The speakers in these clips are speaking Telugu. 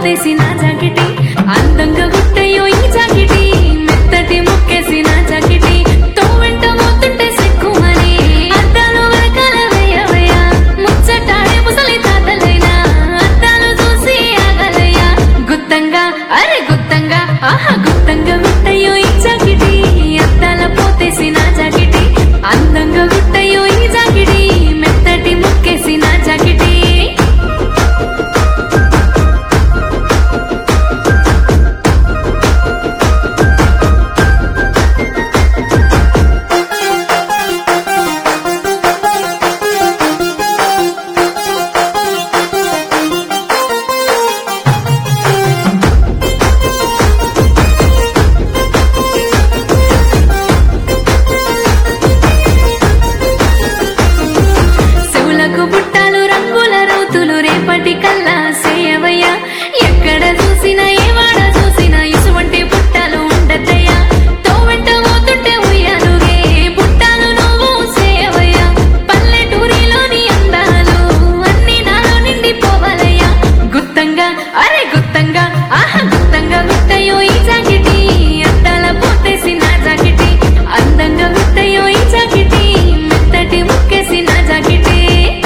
పోతేసి నా జాకెటి అందంగా గుట్టయో ఈ జాకెటి మెత్తటి ముక్కేసి నా జాకెటి తో వెంట పోతుంటే సిక్కుమని అద్దాలు వెనకాల వేయవయ్యా ముచ్చటాడే ముసలి తాతలైనా అద్దాలు చూసి ఆగలయ్యా గుత్తంగా అరే గుత్తంగా ఆహా గుత్తంగా గుట్టయో ఈ జాకెటి అద్దాల పోతేసి నా జాకెటి అందంగా గుట్టయో ఈ జాకెటి మెత్తటి ముక్కేసి నా జాకెటి చెవులకు బుట్టాలు రంగుల రౌతులు రేపటి కల్లా సేయవయ్యా ఎక్కడ చూసినా ఏ వాడ చూసినా ఇసువంటి బుట్టాలు ఉండద్దయ్యా తో వెంట పోతుంటే ఉయ్యాలుగే బుట్టాలు నువ్వు సేయవయ్యా పల్లెటూరిలోని అందాలు అన్ని నాలో నిండిపోవాలయ్యా గుత్తంగా అరే గుత్తంగా ఆహా గుత్తంగా గుట్టయో ఈ జాకెటి అద్దాల పోతేసి నా జాకెటి అందంగా గుట్టయో ఈ జాకెటి మెత్తటి ముక్కేసి నా జాకెటి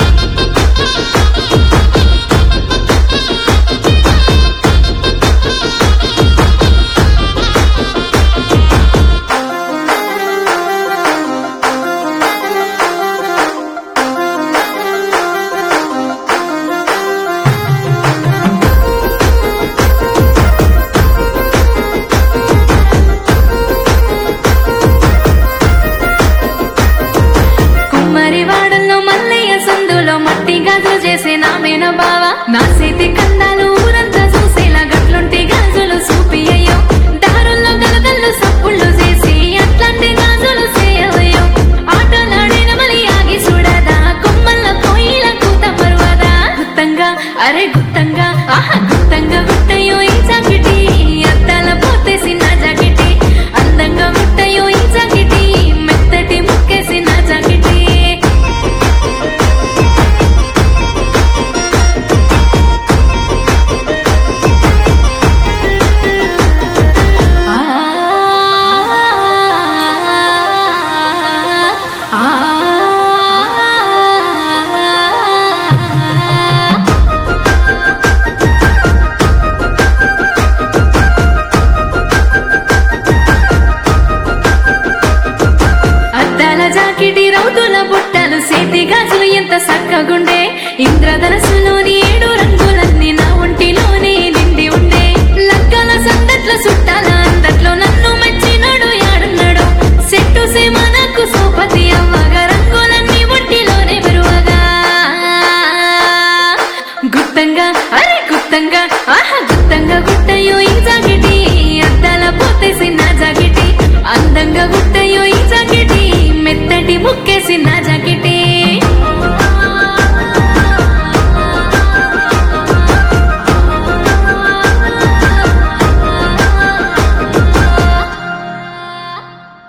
కుమ్మరి వాడల్లో మల్లయ్య సందులో మట్టి గాజులు చేసే నా మేన బావ నా చేతి కందాలు ఊరంతా చూసేలా గట్లుంటి గాజులు చూపి అయ్యో దారుల్లో గలగల్లు సప్పుళ్ళు చేసి అట్లాంటి గాజులు చేయవయ్యో ఆటలాడిన మలి ఆగి చూడదా కొమ్మల్లో కోయిల కూత పరువదా గుత్తంగా అరే గుత్తంగా ఆహా గుత్తంగా గుట్టయో ఈ జాకెటి అద్దాల పోతేసి నా జాకెటి అందంగా గుట్టయో ఈ జాకెటి మెత్తటి ముక్కేసి నా జాకెటి ఆ ఆ అద్దాల జాకెటి రౌతుల బుట్టలు సేతి గాజులు ఎంత సక్కగుండే